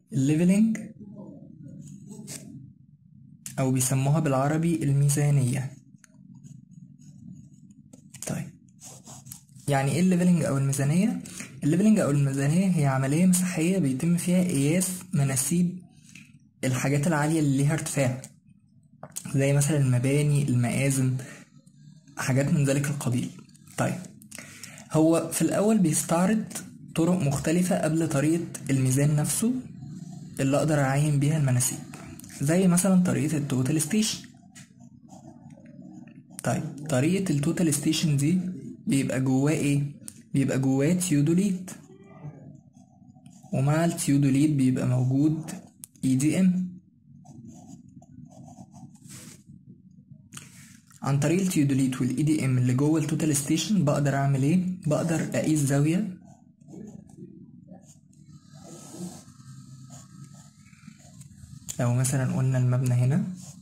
الليفلنج أو بيسموها بالعربي الميزانية طيب يعني ايه الليفلنج أو الميزانية؟ الليفلنج أو الميزانية هي عملية مساحية بيتم فيها قياس مناسيب الحاجات العالية اللي ليها ارتفاع زي مثلا المباني المآذن حاجات من ذلك القبيل طيب هو في الأول بيستعرض طرق مختلفة قبل طريقة الميزان نفسه اللي أقدر أعين بيها المناسيب زي مثلا طريقة التوتال ستيشن طيب طريقة التوتال ستيشن دي بيبقى جواه ايه؟ بيبقى جواه تيودوليت ومع التيودوليت بيبقى موجود اي دي ام عن طريق التيودوليت والاي دي ام اللي جوه التوتال ستيشن بقدر اعمل ايه بقدر اقيس زاويه لو مثلا قلنا المبنى هنا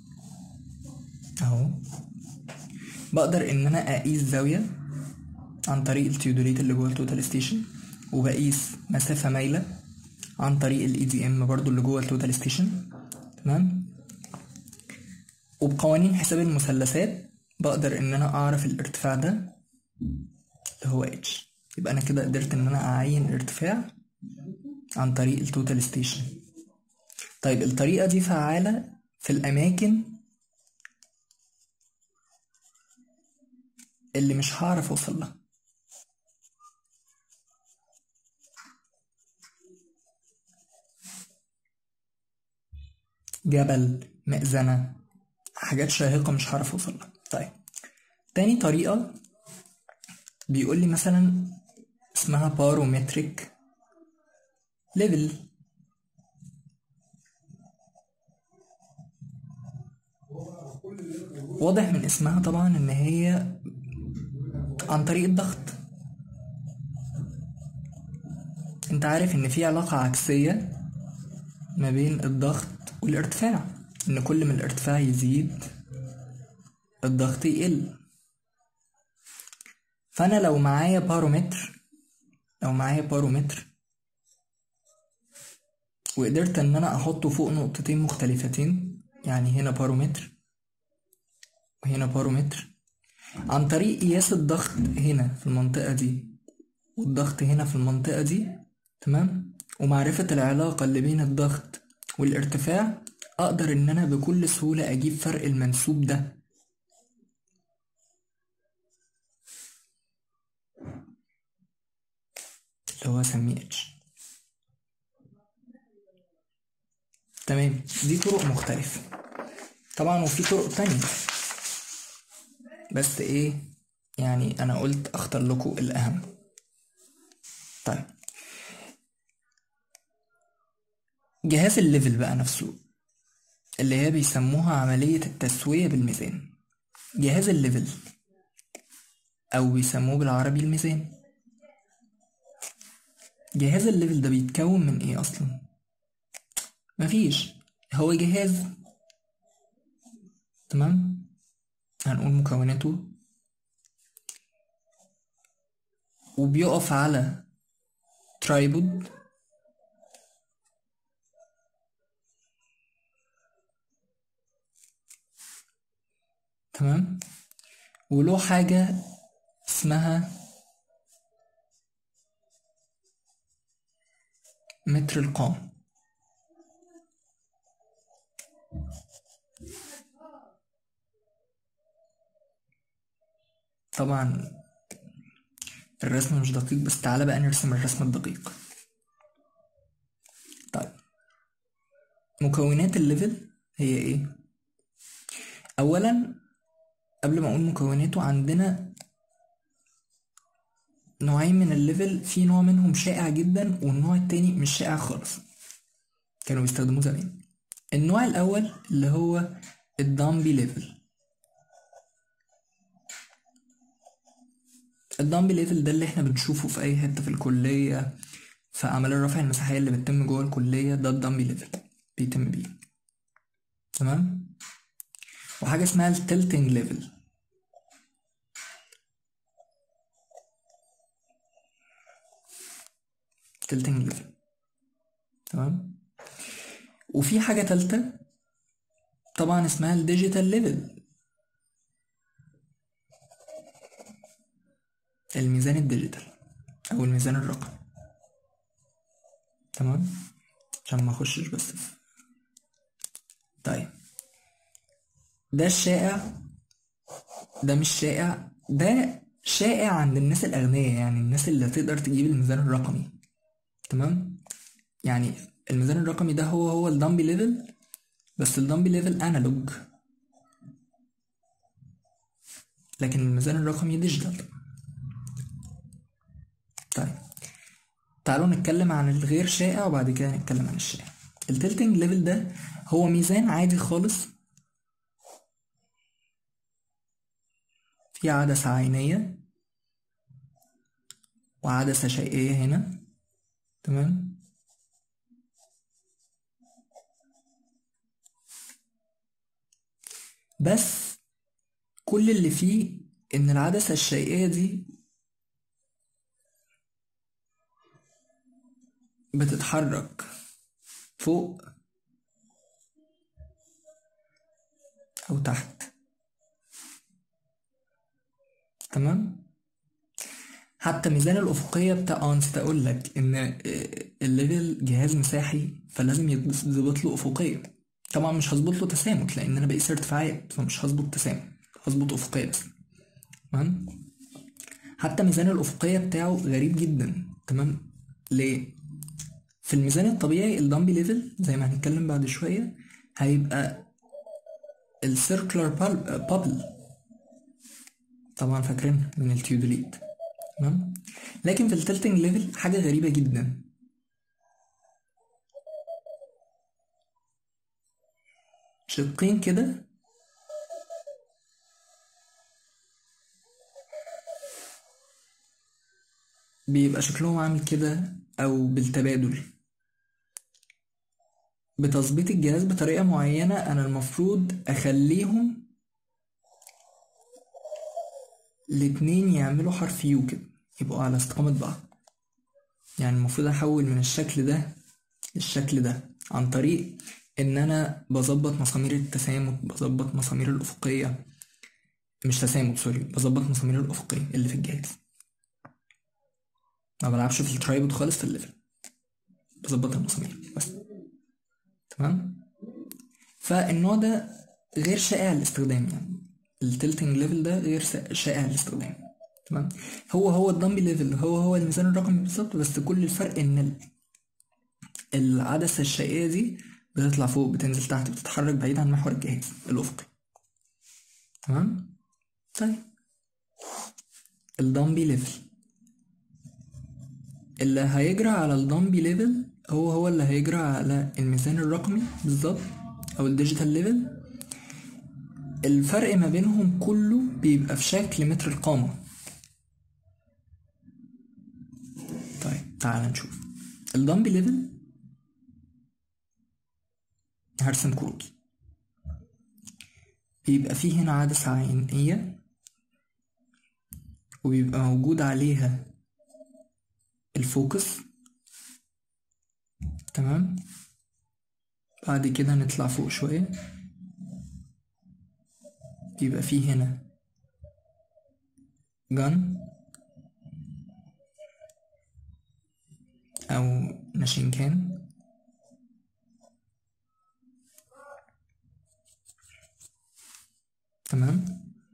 اهو بقدر ان انا اقيس زاويه عن طريق التيودوليت اللي جوه التوتال ستيشن وبقيس مسافه مايله عن طريق الاي دي ام برضو اللي جوه التوتال ستيشن تمام وبقوانين حساب المثلثات بقدر ان انا اعرف الارتفاع ده اللي هو اتش يبقى انا كده قدرت ان انا اعين الارتفاع عن طريق التوتال ستيشن طيب الطريقة دي فعالة في الأماكن اللي مش هعرف أوصل لها جبل مئذنة حاجات شاهقة مش هعرف أوصل لها طيب تاني طريقة بيقول لي مثلا اسمها بارومتريك ليفل واضح من اسمها طبعا ان هي عن طريق الضغط انت عارف ان في علاقة عكسية ما بين الضغط والارتفاع ان كل ما الارتفاع يزيد الضغط يقل فانا لو معايا بارومتر لو معايا بارومتر وقدرت ان انا احطه فوق نقطتين مختلفتين يعني هنا بارومتر وهنا بارومتر عن طريق قياس الضغط هنا في المنطقة دي والضغط هنا في المنطقة دي تمام ومعرفة العلاقة اللي بين الضغط والارتفاع أقدر إن أنا بكل سهولة أجيب فرق المنسوب ده اللي هو أسميه اتش تمام دي طرق مختلفة طبعا وفي طرق تانية بس ايه يعني انا قلت اختار لكم الاهم طيب جهاز الليفل بقى نفسه اللي هي بيسموها عملية التسوية بالميزان جهاز الليفل او بيسموه بالعربي الميزان جهاز الليفل ده بيتكون من ايه اصلا مفيش هو جهاز تمام هنقول مكوناته وبيقف على ترايبود تمام وله حاجة اسمها متر القام طبعا الرسم مش دقيق بس تعالى بقى نرسم الرسم الدقيق طيب مكونات الليفل هي ايه اولا قبل ما اقول مكوناته عندنا نوعين من الليفل في نوع منهم شائع جدا والنوع التاني مش شائع خالص كانوا بيستخدموه زمان النوع الاول اللي هو الدامبي ليفل الدامبي ليفل ده اللي احنا بنشوفه في اي حته في الكليه في اعمال الرفع المساحيه اللي بتتم جوه الكليه ده الدامبي ليفل بيتم بيه تمام وحاجه اسمها التلتنج ليفل تلتنج ليفل تمام وفي حاجة تالتة طبعا اسمها الديجيتال ليفل الميزان الديجيتال او الميزان الرقمي تمام عشان ما اخشش بس في طيب ده الشائع ده مش شائع ده شائع عند الناس الأغنياء يعني الناس اللي تقدر تجيب الميزان الرقمي تمام يعني الميزان الرقمي ده هو هو الدمبي ليفل بس الدمبي ليفل انالوج لكن الميزان الرقمي ديجيتال طيب تعالوا نتكلم عن الغير شائع وبعد كده نتكلم عن الشائع التلتنج ليفل ده هو ميزان عادي خالص في عدسة عينية وعدسة شيئية هنا تمام بس كل اللي فيه ان العدسة الشيئية دي بتتحرك فوق او تحت تمام حتى ميزان الأفقية بتاع اه نسيت أقول لك إن الليفل جهاز مساحي فلازم يتظبط له أفقية طبعا مش هظبط له تسامت لأن أنا بقيس ارتفاعات فمش هظبط تسامت هظبط أفقية بس تمام حتى ميزان الأفقية بتاعه غريب جدا تمام ليه؟ في الميزان الطبيعي الدمبي ليفل زي ما هنتكلم بعد شوية هيبقى السيركلر بابل طبعا فاكرين من التيودوليت تمام لكن في التلتنج ليفل حاجة غريبة جدا شقين كده بيبقى شكلهم عامل كده أو بالتبادل بتظبيط الجهاز بطريقة معينة أنا المفروض أخليهم الاتنين يعملوا حرف يو كده يبقوا على استقامة بعض يعني المفروض أحول من الشكل ده للشكل ده عن طريق إن أنا بظبط مسامير التسامت بظبط مسامير الأفقية مش تسامت سوري بظبط مسامير الأفقية اللي في الجهاز ما بلعبش في الترايبود خالص في الليفل بظبط المسامير بس تمام فالنوع ده غير شائع الاستخدام يعني التلتنج ليفل ده غير شائع الاستخدام تمام هو هو الدمبي ليفل هو هو الميزان الرقمي بالظبط بس كل الفرق ان العدسة الشائعة دي بتطلع فوق بتنزل تحت بتتحرك بعيد عن محور الجهاز الأفقي تمام طيب الدمبي ليفل اللي هيجرى على الدمبي ليفل هو هو اللي هيجرى على الميزان الرقمي بالظبط او الديجيتال ليفل الفرق ما بينهم كله بيبقى في شكل متر القامة طيب تعال نشوف الدمبي ليفل هرسم كروت بيبقى فيه هنا عدسة عينية وبيبقى موجود عليها الفوكس تمام بعد كده نطلع فوق شوية يبقى فيه هنا جن أو ناشينكان تمام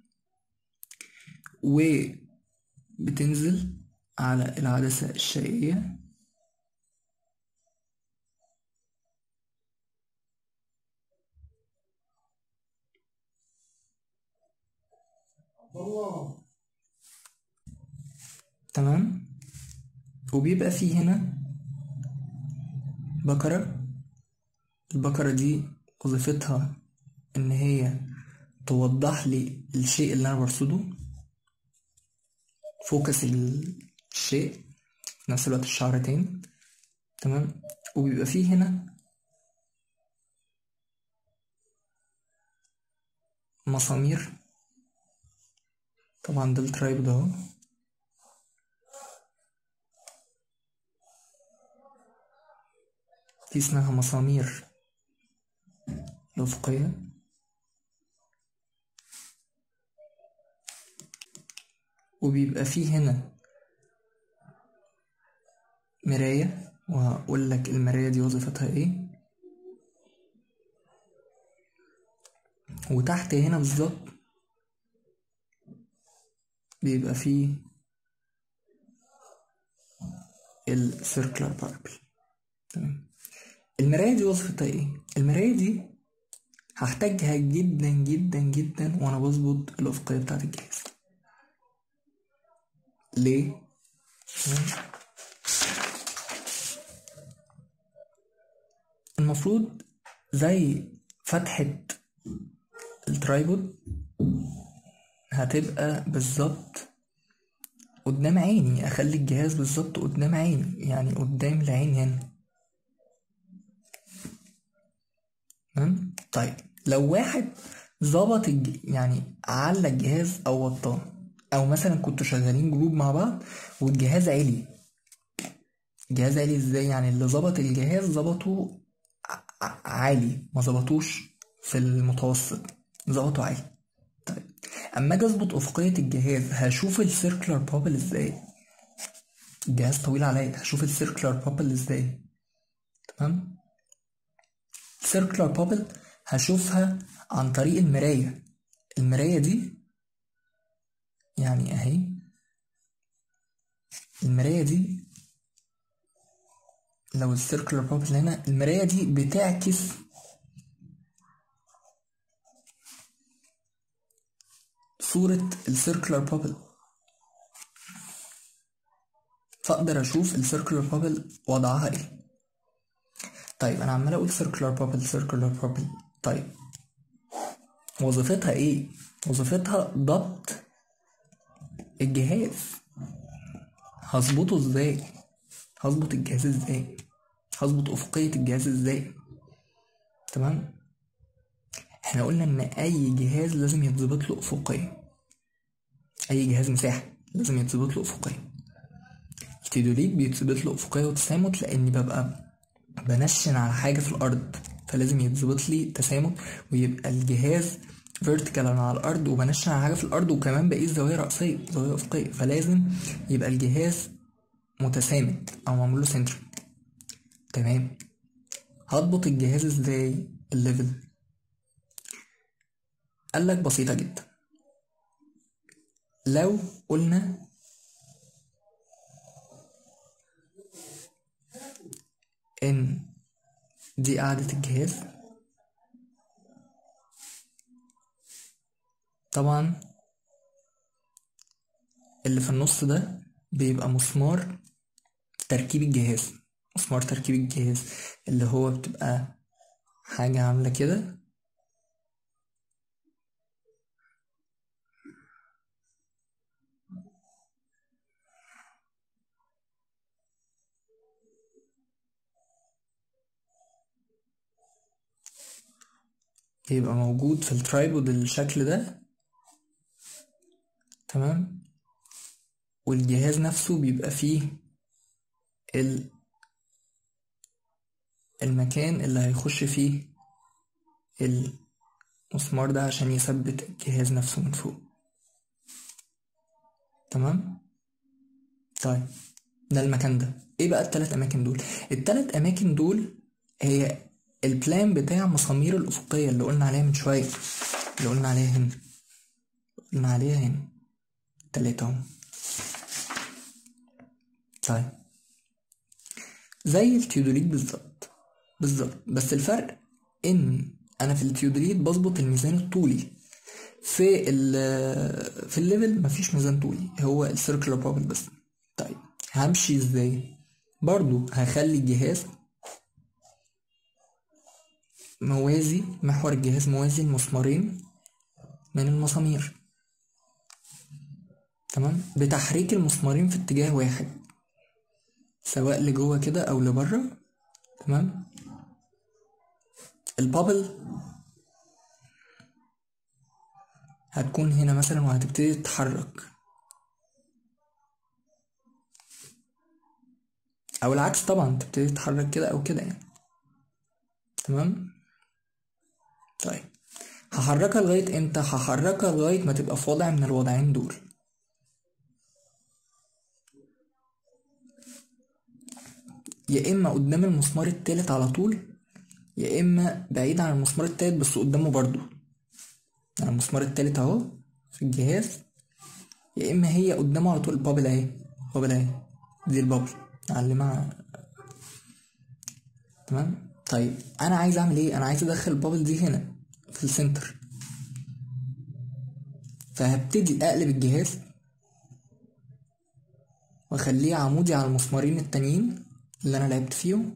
وبتنزل على العدسة الشيئية تمام وبيبقى فيه هنا بكرة البكرة دي وظيفتها ان هي توضح لي الشيء اللي انا برصده فوكس الشيء في نفس الوقت الشعرتين تمام وبيبقى فيه هنا مسامير طبعا ده الترايب ده اهو دي اسمها مسامير الأفقية وبيبقى فيه هنا مراية وهقول لك المراية دي وظيفتها ايه وتحت هنا بالظبط بيبقى فيه السيركلر باربل تمام المراية دي وظيفتها ايه؟ المراية دي هحتاجها جدا جدا جدا وانا بظبط الأفقية بتاعت الجهاز ليه؟ تمام؟ المفروض زي فتحة الترايبود هتبقى بالظبط قدام عيني اخلي الجهاز بالظبط قدام عيني يعني قدام العين هنا تمام طيب لو واحد ظبط الج... يعني على الجهاز او وطاه او مثلا كنتوا شغالين جروب مع بعض والجهاز عالي الجهاز عالي ازاي يعني اللي ظبط الجهاز ظبطه ع- عالي ما ظبطوش في المتوسط ظبطه عالي طيب اما اجي اظبط افقية الجهاز هشوف السيركلر بابل ازاي الجهاز طويل عليا هشوف السيركلر بابل ازاي تمام سيركلر بابل هشوفها عن طريق المراية المراية دي يعني اهي المراية دي لو السيركلر بابل هنا المراية دي بتعكس صورة السيركلر بابل فاقدر اشوف السيركلر بابل وضعها ايه طيب انا عمال اقول سيركلر بابل سيركلر بابل طيب وظيفتها ايه وظيفتها ضبط الجهاز هظبطه ازاي هظبط الجهاز ازاي هظبط افقية الجهاز ازاي تمام احنا قلنا ان اي جهاز لازم يتظبط له افقية اي جهاز مساحة لازم يتظبط له افقية التيدوليت بيتظبط له افقية وتسامت لاني ببقى بنشن على حاجة في الارض فلازم يتظبط لي تسامت ويبقى الجهاز فيرتيكال على الارض وبنشن على حاجة في الارض وكمان بقيس زوايا رأسية زوايا افقية فلازم يبقى الجهاز متسامت او معمول له سنتر تمام هضبط الجهاز ازاي الليفل قال لك بسيطة جدا لو قلنا ان دي قاعدة الجهاز طبعا اللي في النص ده بيبقى مسمار تركيب الجهاز مسمار تركيب الجهاز اللي هو بتبقى حاجة عاملة كده يبقى موجود في الترايبود الشكل ده تمام والجهاز نفسه بيبقى فيه ال المكان اللي هيخش فيه المسمار ده عشان يثبت الجهاز نفسه من فوق تمام طيب ده المكان ده ايه بقى التلات اماكن دول التلات اماكن دول هي البلان بتاع مسامير الافقيه اللي قلنا عليها من شويه اللي قلنا عليها هنا قلنا عليها هنا تلاتة اهم طيب زي التيودوليت بالظبط بالظبط بس الفرق ان انا في التيودوليت بظبط الميزان الطولي في ال في الليفل مفيش ميزان طولي هو السيركلر بابل بس طيب همشي ازاي برضو هخلي الجهاز موازي محور الجهاز موازي لمسمارين من المسامير تمام بتحريك المسمارين في اتجاه واحد سواء لجوه كده او لبره تمام البابل هتكون هنا مثلا وهتبتدي تتحرك او العكس طبعا تبتدي تتحرك كده او كده يعني تمام هحركها لغاية امتى هحركها لغاية ما تبقى في وضع من الوضعين دول يا اما قدام المسمار التالت على طول يا اما بعيد عن المسمار التالت بس قدامه برضو يعني المسمار التالت اهو في الجهاز يا اما هي قدامه على طول البابل اهي بابل اهي دي البابل علمها تمام طيب انا عايز اعمل ايه انا عايز ادخل البابل دي هنا في السنتر فهبتدي اقلب الجهاز واخليه عمودي على المسمارين التانيين اللي انا لعبت فيهم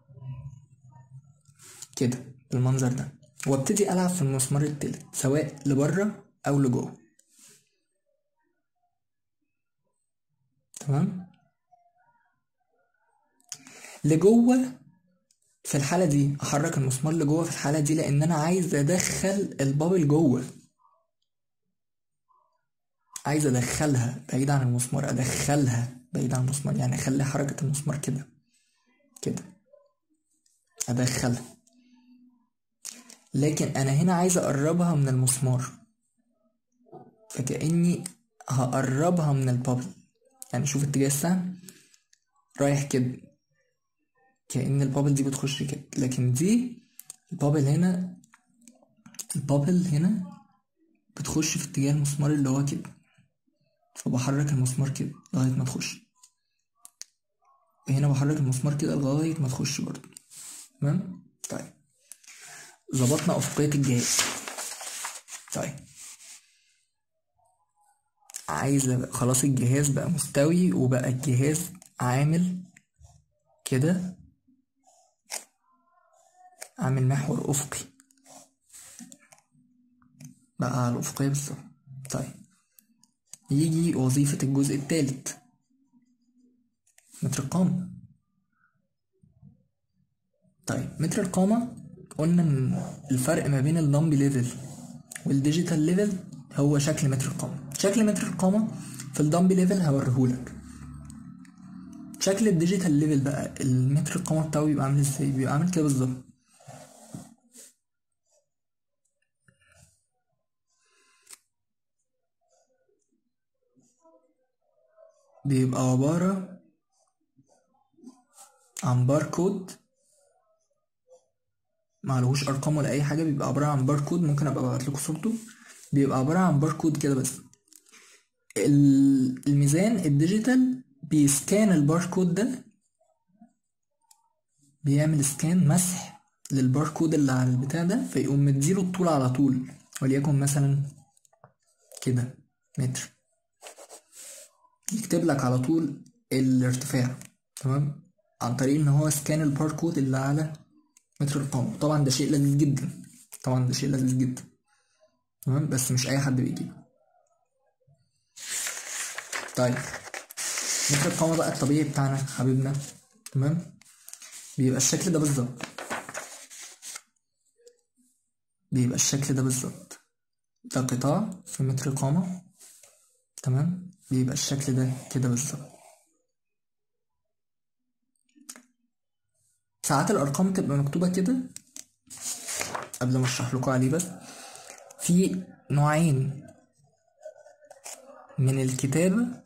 كده بالمنظر ده وابتدي العب في المسمار التالت سواء لبره او لجوه تمام لجوه في الحالة دي احرك المسمار لجوه في الحالة دي لان انا عايز ادخل البابل جوه عايز ادخلها بعيد عن المسمار ادخلها بعيد عن المسمار يعني اخلي حركة المسمار كده كده ادخلها لكن انا هنا عايز اقربها من المسمار فكأني هقربها من البابل يعني شوف اتجاه السهم رايح كده كأن البابل دي بتخش كده لكن دي البابل هنا البابل هنا بتخش في اتجاه المسمار اللي هو كده فبحرك المسمار كده لغاية ما تخش هنا بحرك المسمار كده لغاية ما تخش برضه تمام طيب ظبطنا أفقية الجهاز طيب عايز خلاص الجهاز بقى مستوي وبقى الجهاز عامل كده عامل محور أفقي بقى على الأفقية بالظبط طيب يجي وظيفة الجزء التالت متر القامة طيب متر القامة قلنا ان الفرق ما بين الدمبي ليفل والديجيتال ليفل هو شكل متر القامة شكل متر القامة في الدمبي ليفل هوريهولك شكل الديجيتال ليفل بقى المتر القامة بتاعه بيبقى عامل ازاي بيبقى عامل كده بالظبط بيبقى عبارة عن باركود معلهوش ارقام ولا اي حاجه بيبقى عباره عن باركود ممكن ابقى ابعت لكم صورته بيبقى عباره عن باركود كده بس ال- الميزان الديجيتال بيسكان الباركود ده بيعمل سكان مسح للباركود اللي على البتاع ده فيقوم مديله الطول على طول وليكن مثلا كده متر يكتب لك على طول الارتفاع تمام عن طريق ان هو سكان الباركود اللي على متر القامة طبعا ده شيء لذيذ جدا طبعا ده شيء لذيذ جدا تمام بس مش اي حد بيجيبه طيب متر القامة بقى الطبيعي بتاعنا حبيبنا تمام بيبقى الشكل ده بالظبط بيبقى الشكل ده بالظبط ده قطاع في متر القامة تمام بيبقى الشكل ده كده بالظبط ساعات الأرقام تبقى مكتوبة كده قبل ما اشرح لكم عليه بس في نوعين من الكتابة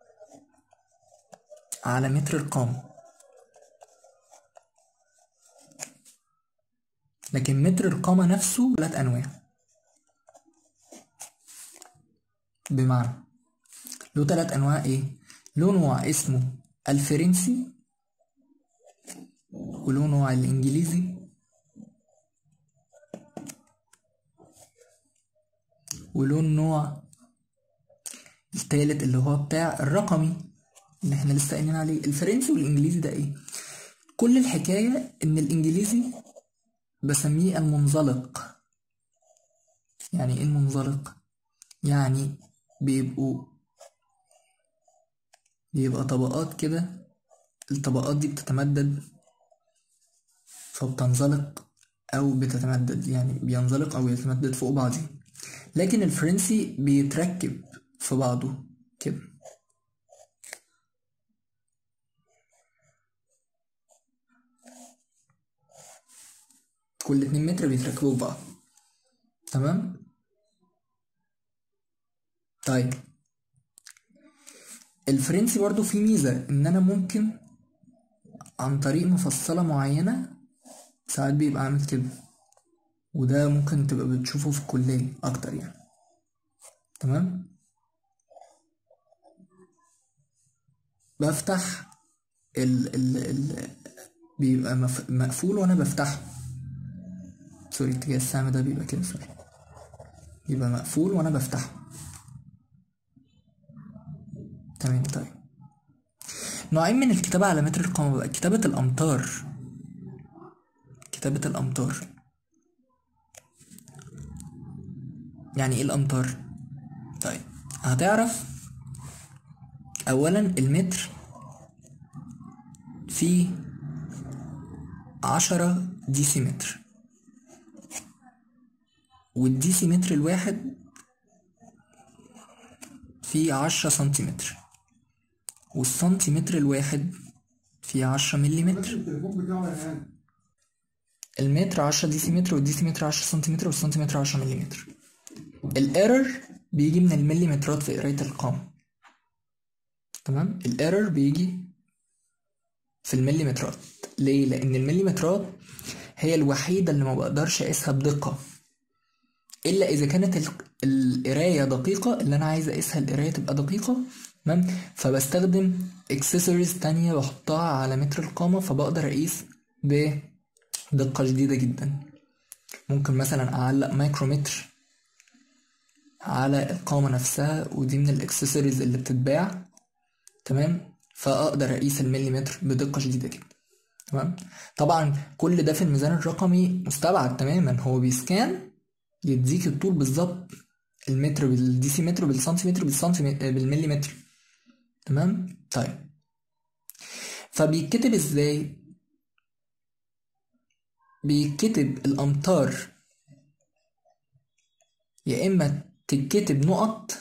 على متر القامة لكن متر القامة نفسه ثلاث أنواع بمعنى له تلات أنواع إيه؟ له نوع اسمه الفرنسي وله نوع الإنجليزي وله النوع التالت اللي هو بتاع الرقمي اللي احنا لسه قايلين عليه الفرنسي والإنجليزي ده إيه؟ كل الحكاية إن الإنجليزي بسميه المنزلق يعني إيه المنزلق؟ يعني بيبقوا بيبقى طبقات كده الطبقات دي بتتمدد فبتنزلق أو بتتمدد يعني بينزلق أو يتمدد فوق بعضه لكن الفرنسي بيتركب في بعضه كده كل اتنين متر بيتركبوا في بعض تمام طيب الفرنسي برضو فيه ميزة ان انا ممكن عن طريق مفصلة معينة ساعات بيبقى عامل كده وده ممكن تبقى بتشوفه في الكلية اكتر يعني تمام بفتح ال ال ال بيبقى مف- مقفول وانا بفتحه سوري اتجاه السهم ده بيبقى كده سوري بيبقى مقفول وانا بفتحه تمام طيب نوعين من الكتابة على متر القامة بقى كتابة الأمتار كتابة الأمتار يعني ايه الأمتار؟ طيب هتعرف أولا المتر فيه عشرة ديسيمتر والديسيمتر الواحد فيه عشرة سنتيمتر والسنتيمتر الواحد فيه عشرة مليمتر التليفون بتاعه يا هاني المتر عشرة ديسيمتر والديسيمتر عشرة سنتيمتر والسنتيمتر عشرة مليمتر الايرور بيجي من المليمترات في قراية القامة تمام الايرور بيجي في المليمترات ليه لان المليمترات هي الوحيدة اللي ما بقدرش اقيسها بدقة الا اذا كانت ال- القراية دقيقة اللي انا عايز اقيسها القراية تبقى دقيقة تمام فبستخدم اكسسوارز تانية بحطها على متر القامة فبقدر اقيس بدقة شديدة جدا ممكن مثلا اعلق مايكرومتر على القامة نفسها ودي من الاكسسوارز اللي بتتباع تمام فاقدر اقيس المليمتر بدقة شديدة جدا تمام طبعا كل ده في الميزان الرقمي مستبعد تماما هو بيسكان يديك الطول بالظبط المتر بالديسيمتر بالسنتيمتر بالسنتيمتر بالمليمتر تمام طيب فبيتكتب ازاي بيتكتب الامتار يا اما تتكتب نقط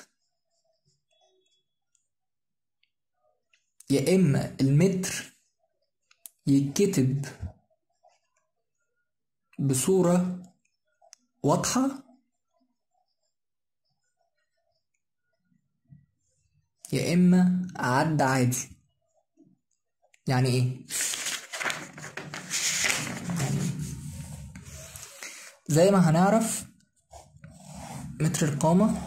يا اما المتر يتكتب بصورة واضحة يا اما عد عادي يعني ايه يعني زي ما هنعرف متر القامة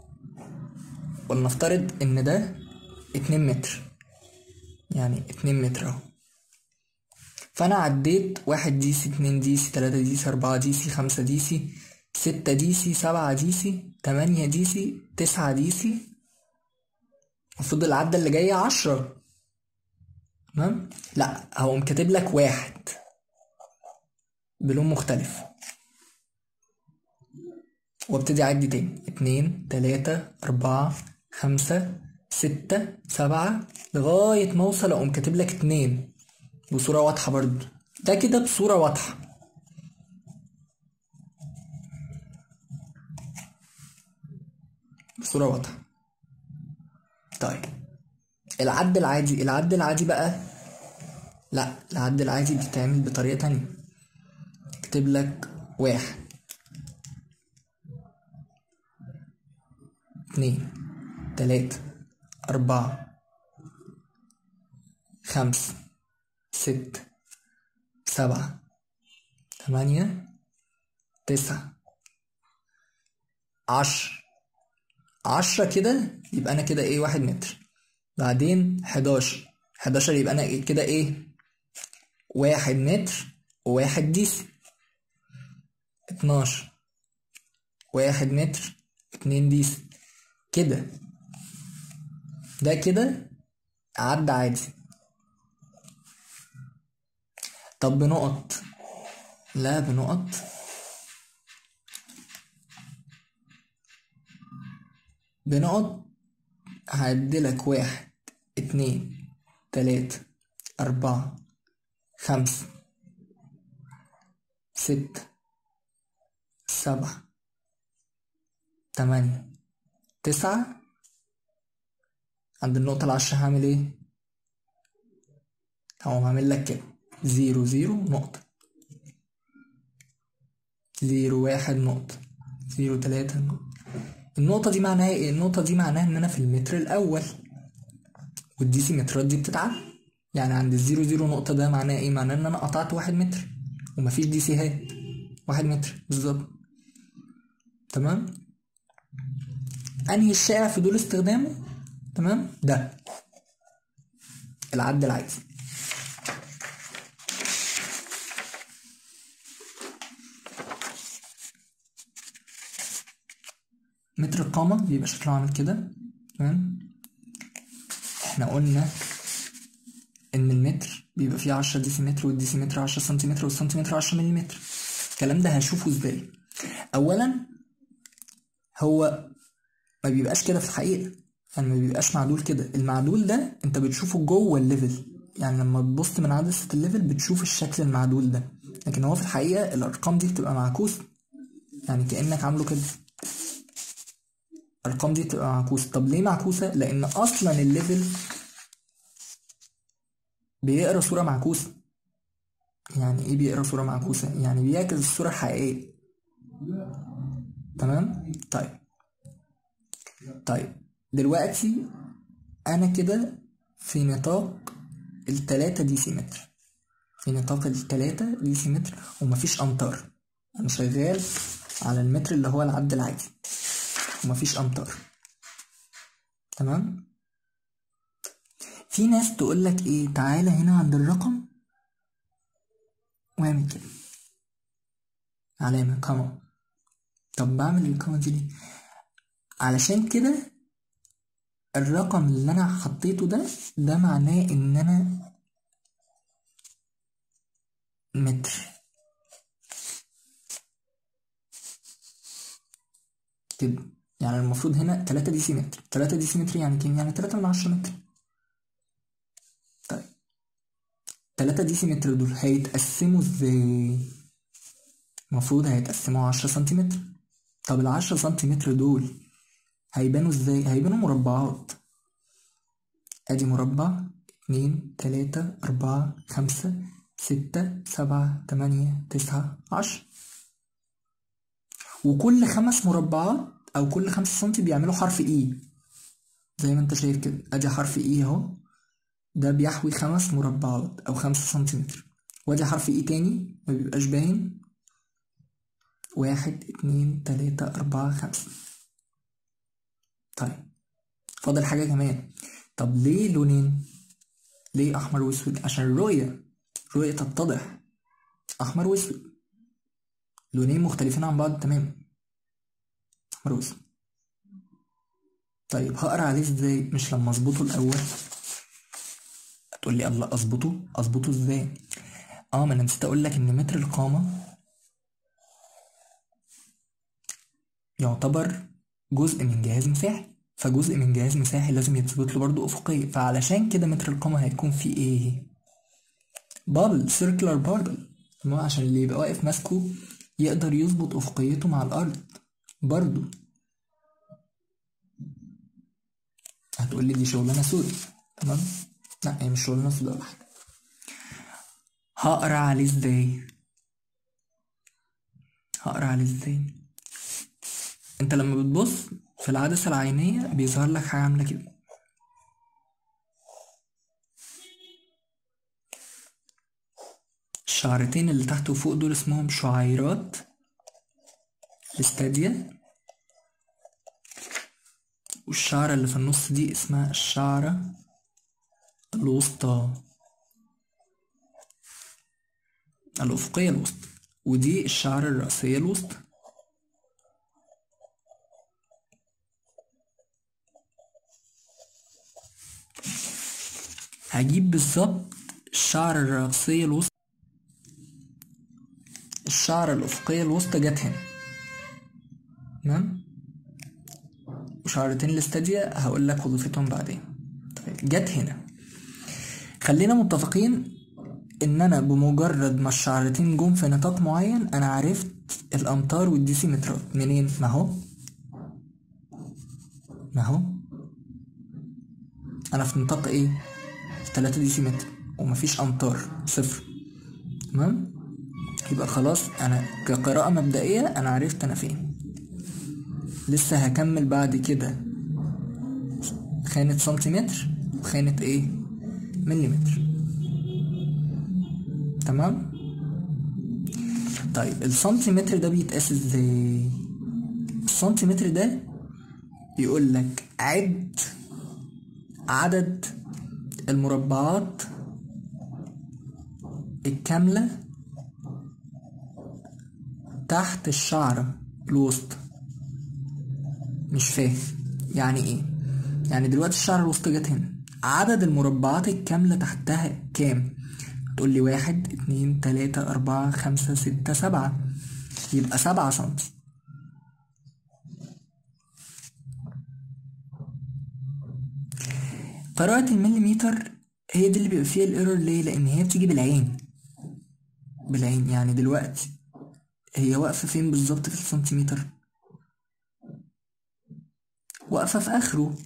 ولنفترض ان ده اتنين متر يعني اتنين متر اهو فانا عديت واحد ديسي اتنين ديسي تلاتة ديسي اربعة ديسي خمسة ديسي ستة ديسي سبعة ديسي تمانية ديسي تسعة ديسي المفروض العدة اللي جاية عشرة تمام لا هقوم كاتب لك واحد بلون مختلف وابتدي اعد تاني اتنين تلاتة اربعة خمسة ستة سبعة لغاية ما اوصل اقوم كاتب لك اتنين بصورة واضحة برضو ده كده بصورة واضحة بصورة واضحة طيب العد العادي العد العادي بقى لا العد العادي بيتعمل بطريقة تانية اكتب لك واحد اتنين تلاتة أربعة خمسة ستة سبعة تمانية تسعة عشر عشرة كده يبقى أنا كده إيه واحد متر بعدين حداشر حداشر يبقى أنا كده إيه واحد متر وواحد ديسي اتناشر واحد متر اتنين ديسي كده ده كده عد عادي طب بنقط لا بنقط بنقط هعدلك واحد اتنين تلاتة أربعة خمسة ستة سبعة تمانية تسعة عند النقطة العشرة هعمل ايه؟ هقوم عامل لك كده زيرو زيرو نقطة زيرو واحد نقطة زيرو تلاتة النقطة دي معناها ايه؟ النقطة دي معناها ان انا في المتر الاول والديسيمترات دي بتتعد يعني عند الزيرو زيرو نقطة ده معناه ايه؟ معناه ان انا قطعت واحد متر ومفيش دي سيهات واحد متر بالظبط تمام انهي الشائع في دول استخدامه تمام ده العد العادي متر القامة بيبقى شكله عامل كده تمام احنا قلنا ان المتر بيبقى فيه عشرة ديسيمتر والديسيمتر عشرة سنتيمتر والسنتيمتر عشرة مليمتر الكلام ده هشوفه ازاي اولا هو ما بيبقاش كده في الحقيقة يعني ما بيبقاش معدول كده المعدول ده انت بتشوفه جوه الليفل يعني لما تبص من عدسة الليفل بتشوف الشكل المعدول ده لكن هو في الحقيقة الأرقام دي بتبقى معكوسة يعني كأنك عامله كده الأرقام دي بتبقى معكوسة طب ليه معكوسة؟ لأن أصلا الليفل بيقرا صورة معكوسة يعني ايه بيقرا صورة معكوسة؟ يعني بيعكس الصورة الحقيقية تمام؟ طيب طيب دلوقتي أنا كده في نطاق التلاتة ديسيمتر في نطاق التلاتة ديسيمتر ومفيش أمتار أنا شغال على المتر اللي هو العد العادي ومفيش أمتار تمام في ناس تقولك ايه تعالى هنا عند الرقم واعمل كده علامة كما طب بعمل الكما دي ليه علشان كده الرقم اللي انا حطيته ده ده معناه ان انا متر كده يعني المفروض هنا تلاتة ديسيمتر تلاتة ديسيمتر يعني كام يعني تلاتة من عشرة متر طيب تلاتة ديسيمتر دول هيتقسموا ازاي المفروض هيتقسموا عشرة سنتيمتر طب العشرة سنتيمتر دول هيبانوا ازاي هيبانوا مربعات ادي مربع اتنين تلاتة اربعة خمسة ستة سبعة تمانية تسعة عشرة وكل خمس مربعات او كل خمسة سنتي بيعملوا حرف اي زي ما انت شايف كده ادي حرف اي اهو ده بيحوي خمس مربعات او خمسة سنتيمتر وادي حرف اي تاني ما بيبقاش باين واحد اتنين تلاتة اربعة خمسة طيب فاضل حاجة كمان طب ليه لونين ليه احمر واسود عشان الرؤية الرؤية تتضح احمر واسود لونين مختلفين عن بعض تماما احمر واسود طيب هقرا عليه ازاي مش لما اظبطه الاول هتقول لي الله اظبطه اظبطه ازاي اه ما انا نسيت اقول لك ان متر القامه يعتبر جزء من جهاز مساحي فجزء من جهاز مساحي لازم يتظبط له برضه افقيه فعلشان كده متر القامه هيكون فيه ايه بابل سيركلر بابل تمام عشان اللي يبقى واقف ماسكه يقدر يظبط افقيته مع الارض برضه هتقول لي دي شغلانه سوري تمام لا هي مش شغلانه سوداء ولا حاجه هقرا عليه ازاي هقرا عليه ازاي انت لما بتبص في العدسة العينية بيظهر لك حاجة عاملة كده الشعرتين اللي تحت وفوق دول اسمهم شعيرات الاستاديا والشعرة اللي في النص دي اسمها الشعرة الوسطى الأفقية الوسطى ودي الشعرة الرأسية الوسطى هجيب بالظبط الشعر الرأسية الوسطى الشعرة الأفقية الوسطى جت هنا تمام وشعرتين الاستاديا هقول لك وظيفتهم بعدين طيب جت هنا خلينا متفقين ان انا بمجرد ما الشعرتين جم في نطاق معين انا عرفت الامتار والديسيمترات منين ما هو ما هو انا في نطاق ايه في 3 ديسيمتر ومفيش امتار صفر تمام يبقى خلاص انا كقراءة مبدئية انا عرفت انا فين لسه هكمل بعد كده خانة سنتيمتر وخانة ايه مليمتر تمام طيب السنتيمتر ده بيتقاس ازاي السنتيمتر ده يقول لك عد عدد المربعات الكاملة تحت الشعرة الوسطى مش فاهم يعني ايه يعني دلوقتي الشعرة الوسطى جت هنا عدد المربعات الكاملة تحتها كام تقول لي واحد اتنين تلاتة أربعة خمسة ستة سبعة يبقى سبعة سنتي قراءة المليمتر هي دي اللي بيبقى فيها الايرور ليه لأن هي بتيجي بالعين بالعين يعني دلوقتي هي واقفة فين بالظبط في السنتيمتر واقفة في آخره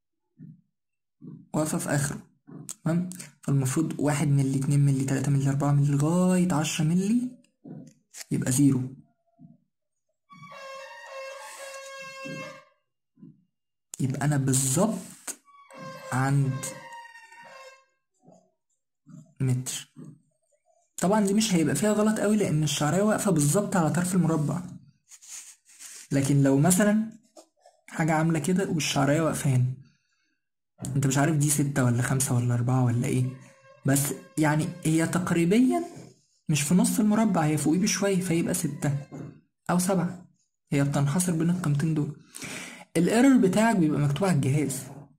واقفة في آخره تمام فالمفروض واحد ملي اتنين ملي تلاتة ملي أربعة ملي لغاية عشرة ملي يبقى زيرو يبقى أنا بالظبط عند متر طبعا دي مش هيبقى فيها غلط قوي لأن الشعرية واقفة بالظبط على طرف المربع لكن لو مثلا حاجة عاملة كده والشعرية واقفة هنا انت مش عارف دي ستة ولا خمسة ولا أربعة ولا ايه بس يعني هي تقريبا مش في نص المربع هي فوقيه بشوية فيبقى ستة أو سبعة هي بتنحصر بين القيمتين دول الايرور بتاعك بيبقى مكتوب على الجهاز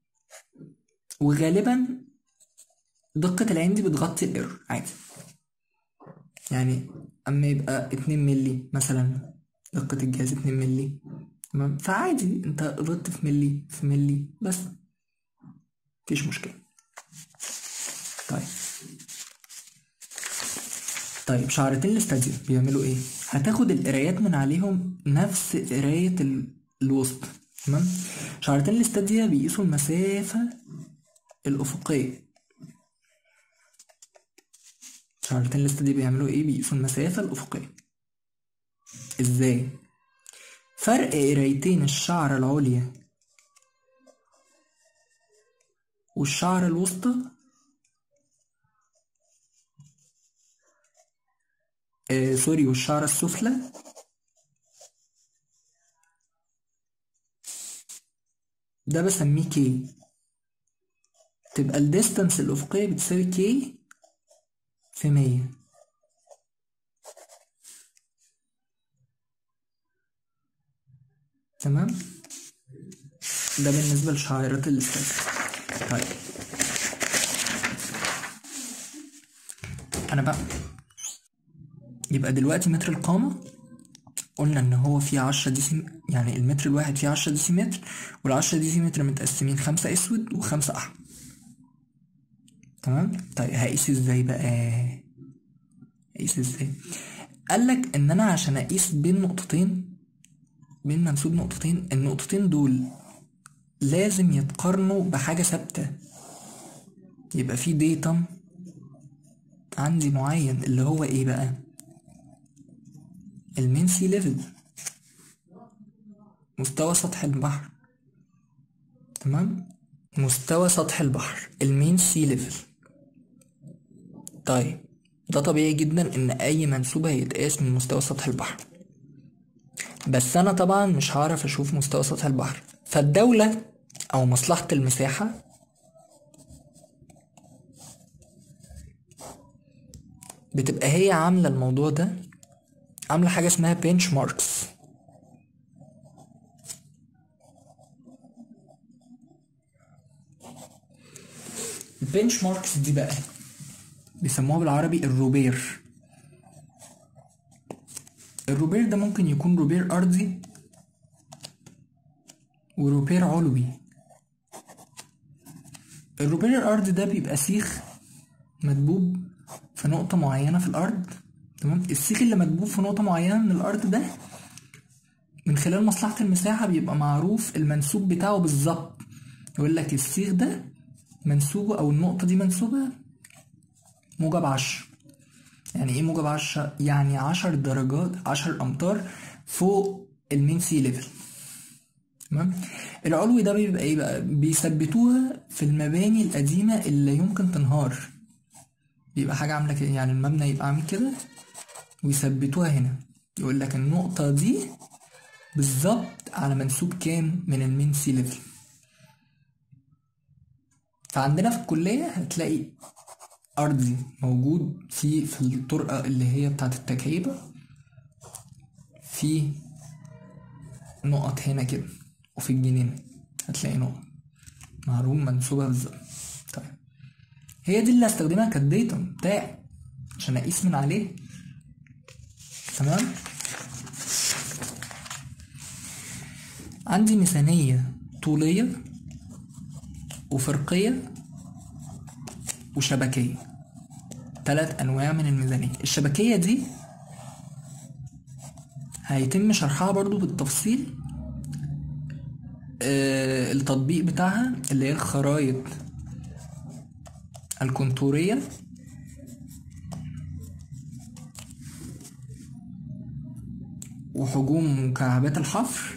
وغالبا دقة العين دي بتغطي الايرور عادي يعني اما يبقى اتنين ملي مثلا دقة الجهاز اتنين ملي تمام فعادي انت غلطت في ملي في ملي بس مفيش مشكلة طيب طيب شعرتين الاستاديو بيعملوا ايه هتاخد القرايات من عليهم نفس قراية ال- الوسط تمام شعرتين الاستاديا بيقيسوا المسافة الأفقية شعرتين الاستاديا بيعملوا ايه بيقيسوا المسافة الأفقية ازاي فرق قرايتين الشعرة العليا والشعرة الوسطى آه سوري والشعرة السفلى ده بسميه كي تبقى الديستانس الأفقية بتساوي كي في مية تمام ده بالنسبة لشعيرات الاستاذ طيب أنا بقى يبقى دلوقتي متر القامة قلنا إن هو فيه عشرة ديسي يعني المتر الواحد فيه عشرة ديسيمتر والعشرة ديسيمتر متقسمين خمسة أسود وخمسة أحمر تمام طيب هقيس ازاي بقى هقيس ازاي قالك ان انا عشان اقيس بين نقطتين بين منسوب نقطتين النقطتين دول لازم يتقارنوا بحاجة ثابتة يبقى في ديتم عندي معين اللي هو ايه بقى المين سي ليفل مستوى سطح البحر تمام مستوى سطح البحر المين سي ليفل طيب ده طبيعي جدا ان اي منسوب هيتقاس من مستوى سطح البحر بس انا طبعا مش هعرف اشوف مستوى سطح البحر فالدولة او مصلحة المساحة بتبقى هي عاملة الموضوع ده عاملة حاجة اسمها بنش ماركس البنش ماركس دي بقى بيسموها بالعربي الروبير الروبير ده ممكن يكون روبير أرضي وروبير علوي الروبير الأرضي ده بيبقى سيخ مدبوب في نقطة معينة في الأرض تمام السيخ اللي مدبوب في نقطة معينة من الأرض ده من خلال مصلحة المساحة بيبقى معروف المنسوب بتاعه بالظبط يقول لك السيخ ده منسوبه أو النقطة دي منسوبة موجب عشرة يعني ايه موجب عشرة؟ يعني عشر درجات عشر أمتار فوق المين سي ليفل تمام العلوي ده بيبقى ايه بقى بيثبتوها في المباني القديمة اللي يمكن تنهار بيبقى حاجة عاملة كده يعني المبنى يبقى عامل كده ويثبتوها هنا يقول لك النقطة دي بالظبط على منسوب كام من المين سي ليفل فعندنا في الكلية هتلاقي أرضي موجود في في الطرقة اللي هي بتاعت التكعيبة في نقط هنا كده وفي الجنينة هتلاقي نقط معلوم منسوبة بالظبط طيب هي دي اللي هستخدمها كالديتا بتاعي عشان أقيس من عليه تمام عندي ميزانية طولية وفرقية وشبكية تلات أنواع من الميزانية الشبكية دي هيتم شرحها برضو بالتفصيل آه التطبيق بتاعها اللي هي الخرايط الكونتورية وحجوم مكعبات الحفر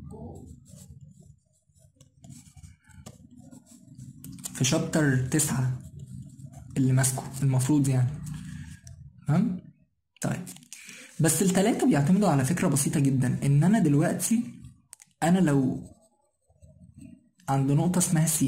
في شابتر تسعة اللي ماسكه المفروض يعني تمام طيب بس التلاتة بيعتمدوا على فكرة بسيطة جدا ان انا دلوقتي انا لو عند نقطة اسمها س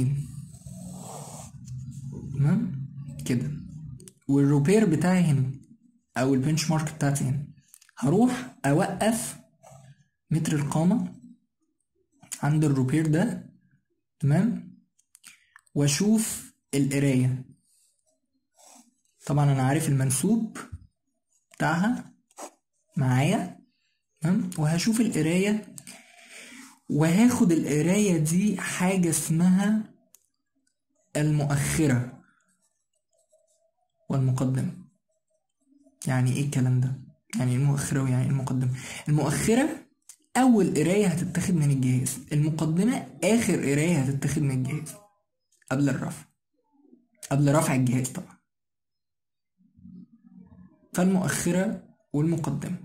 تمام كده والروبير بتاعي هنا او البنش مارك بتاعتي هنا هروح اوقف متر القامة عند الروبير ده تمام واشوف القراية طبعا انا عارف المنسوب بتاعها معايا تمام وهشوف القراية وهاخد القراية دي حاجة اسمها المؤخرة والمقدمة يعني ايه الكلام ده يعني ايه المؤخرة ويعني ايه المقدمة المؤخرة أول قراية هتتاخد من الجهاز المقدمة آخر قراية هتتاخد من الجهاز قبل الرفع قبل رفع الجهاز طبعا فالمؤخرة والمقدمة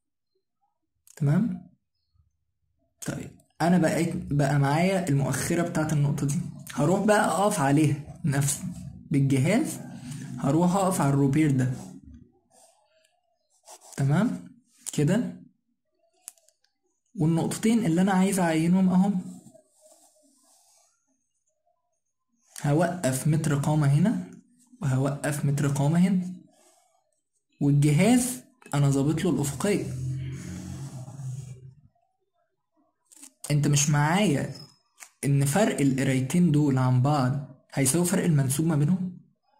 تمام طيب أنا بقيت بقى معايا المؤخرة بتاعت النقطة دي هروح بقى أقف عليها نفس بالجهاز هروح أقف على الروبير ده تمام كده والنقطتين اللي أنا عايز أعينهم أهم هوقف متر قامة هنا وهوقف متر قامة هنا والجهاز انا ظابط له الافقية انت مش معايا ان فرق القرايتين دول عن بعض هيساوي فرق المنسوب ما بينهم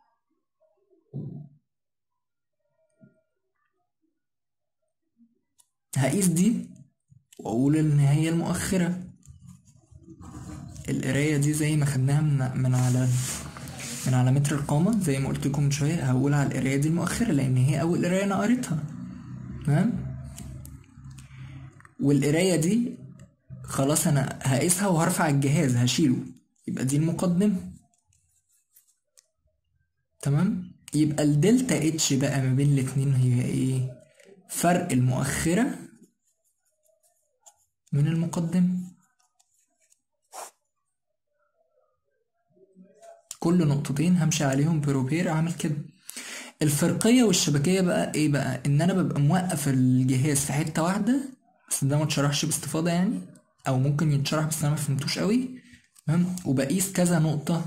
هقيس دي واقول ان هي المؤخرة القراية دي زي ما خدناها من, من على من على متر القامة زي ما قلت لكم من شوية هقول على القراية دي المؤخرة لأن هي أول قراية أنا قريتها تمام والقراية دي خلاص أنا هقيسها وهرفع الجهاز هشيله يبقى دي المقدمة تمام يبقى الدلتا اتش بقى ما بين الاتنين هي ايه فرق المؤخرة من المقدمة كل نقطتين همشي عليهم بروبير اعمل كده الفرقية والشبكية بقى ايه بقى ان انا ببقى موقف الجهاز في حتة واحدة بس ده ما اتشرحش باستفاضة يعني او ممكن يتشرح بس انا ما فهمتوش قوي تمام وبقيس كذا نقطة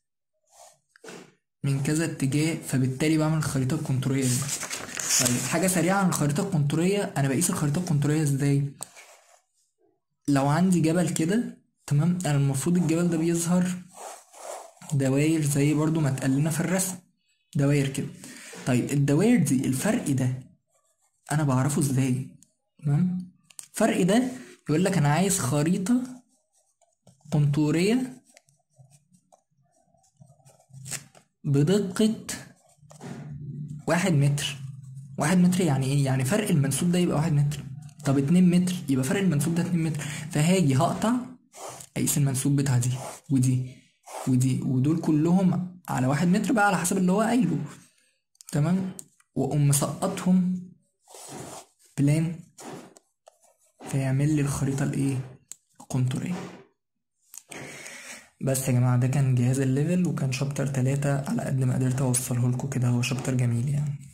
من كذا اتجاه فبالتالي بعمل الخريطة الكونتورية دي طيب حاجة سريعة عن الخريطة الكونتورية انا بقيس الخريطة الكونتورية ازاي لو عندي جبل كده تمام انا المفروض الجبل ده بيظهر دواير زي برضو ما اتقال في الرسم دواير كده طيب الدواير دي الفرق ده انا بعرفه ازاي تمام الفرق ده يقول لك انا عايز خريطة قنطورية بدقة واحد متر واحد متر يعني ايه يعني فرق المنسوب ده يبقى واحد متر طب اتنين متر يبقى فرق المنسوب ده اتنين متر فهاجي هقطع اقيس المنسوب بتاع دي ودي ودي ودول كلهم على واحد متر بقى على حسب اللي هو قايله تمام واقوم مسقطهم بلان فيعمل لي الخريطة الايه قنطرية بس يا جماعة ده كان جهاز الليفل وكان شابتر تلاتة على قد ما قدرت اوصله لكم كده هو شابتر جميل يعني